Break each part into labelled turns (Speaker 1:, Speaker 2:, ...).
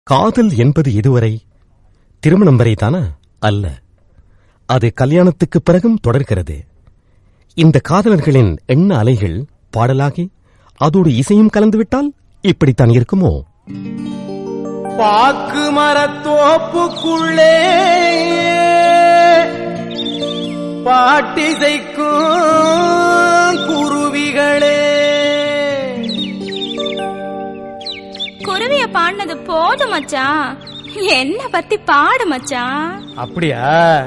Speaker 1: காதல் என்பது இதுவரை திருமணம் வரைதானா அல்ல அது கல்யாணத்துக்கு பிறகும் தொடர்கிறது இந்த காதலர்களின் எண்ண அலைகள் பாடலாகி அதோடு இசையும் கலந்துவிட்டால் இப்படித்தான் இருக்குமோ
Speaker 2: பாக்கு மரத்தோப்புக்குள்ளே பாட்டிசைக்கும் குருவிகளே
Speaker 3: குருவிய பாடினது போதும் மச்சான் என்ன பத்தி பாடு மச்சான்
Speaker 2: அப்படியா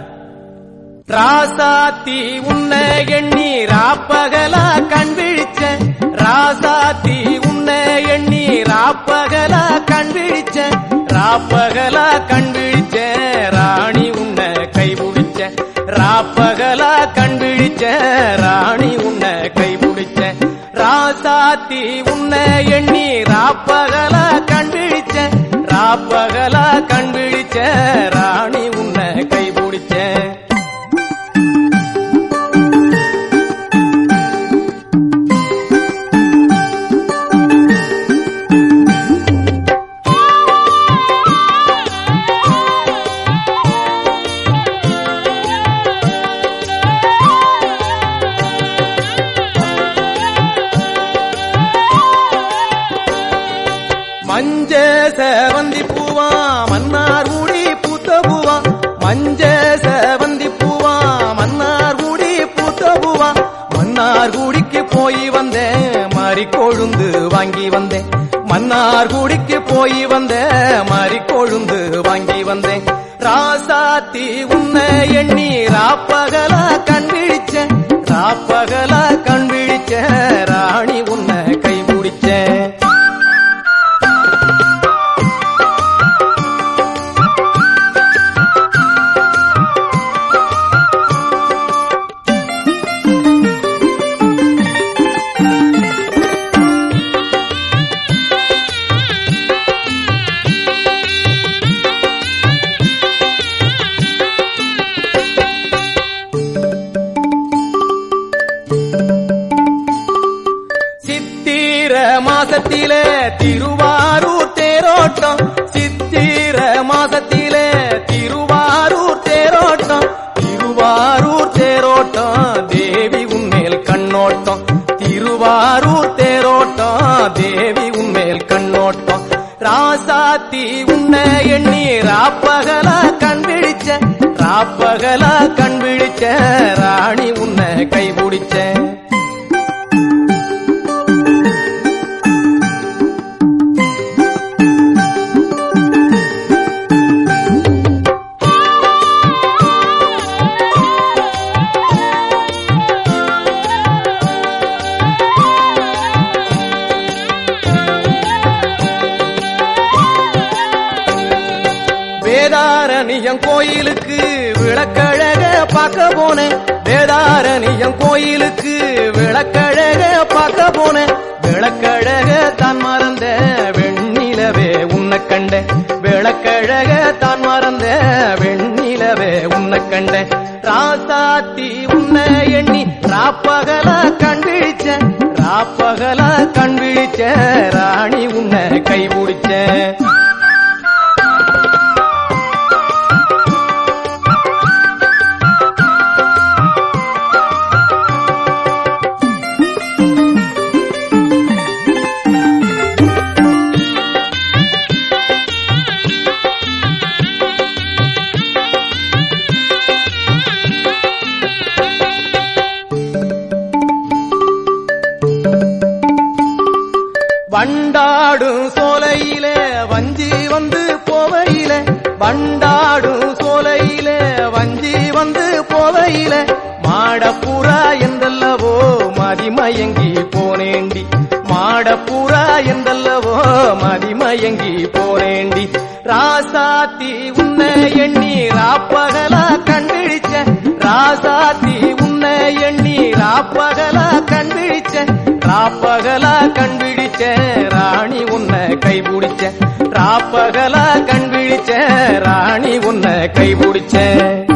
Speaker 2: ராசாத்தி உன்னை எண்ணி ராப்பகலா கண் விழிச்ச ராசாத்தி உன்னை எண்ணி ராப்பகலா கண் விழிச்ச ராப்பகலா கண் விழிச்ச ராணி உன்னை கை பிடிச்ச ராப்பகலா கண் விழிச்ச ராணி உன்னை கை பிடிச்ச ராசாத்தி உன்னை எண்ணி ராப்பகலா கண் விழிச்ச ராப்பகலா கண் விழிச்ச ராணி உன்னை கை பிடிச்ச மஞ்ச செவந்தி பூவா மன்னார் ஊடி பூத்த பூவா மஞ்ச செவந்தி பூவா மன்னார் ஊடி பூத்த பூவா மன்னார் குடிக்கு போய் வந்தேன் மாறி கொழுந்து வாங்கி வந்தேன் மன்னார் குடிக்கு போய் வந்தேன் மாறி கொழுந்து வாங்கி வந்தேன் ராசாத்தி உன்னை எண்ணி ராப்பகலா கண் விழிச்ச ராப்பகலா கண் விழிச்ச ராணி உன்னை கை பிடிச்சேன் சித்திர மாசத்திலே திருவாரூர் தேரோட்டம் சித்திர மாசத்திலே திருவாரூர் தேரோட்டம் திருவாரூர் தேரோட்டம் தேவி உன்மேல் கண்ணோட்டம் திருவாரூர் தேரோட்டம் தேவி உன்மேல் கண்ணோட்டம் ராசாத்தி உன்னை எண்ணி ராப்பகலா கண் விழிச்ச ராப்பகலா கண் விழிச்ச ராணி உன்னை கை பிடிச்ச வேதாரணியம் கோயிலுக்கு விளக்கழக பார்க்க போனேன் வேதாரணியம் கோயிலுக்கு விளக்கழக பார்க்க போனேன் விளக்கழக தான் மறந்த வெண்ணிலவே உன்னை கண்ட விளக்கழக தான் மறந்த வெண்ணிலவே உன்னை கண்ட ராசாத்தி உன்னை எண்ணி ராப்பகலா கண் விழிச்ச ராப்பகலா கண் விழிச்ச ராணி உன்னை கை பிடிச்ச வண்டாடும் சோலையிலே வஞ்சி வந்து போவையிலே வண்டாடும் சோலையிலே வஞ்சி வந்து போவையிலே மாடப்புறா என்றல்லவோ மதிமயங்கி போனேண்டி மாடப்புறா என்றல்லவோ மதிமயங்கி போனேண்டி ராசாத்தி உன்னை எண்ணி ராப்பகலா கண்பிடிச்ச ராசாத்தி உன்னை எண்ணி ராப்பகலா கண்பிடிச்ச ராப்பகலா கண்பிடிச்ச ராணி உன்னை கை பிடிச்ச ராப்பகலா கண்பிடிச்ச ராணி உன்னை கை பிடிச்ச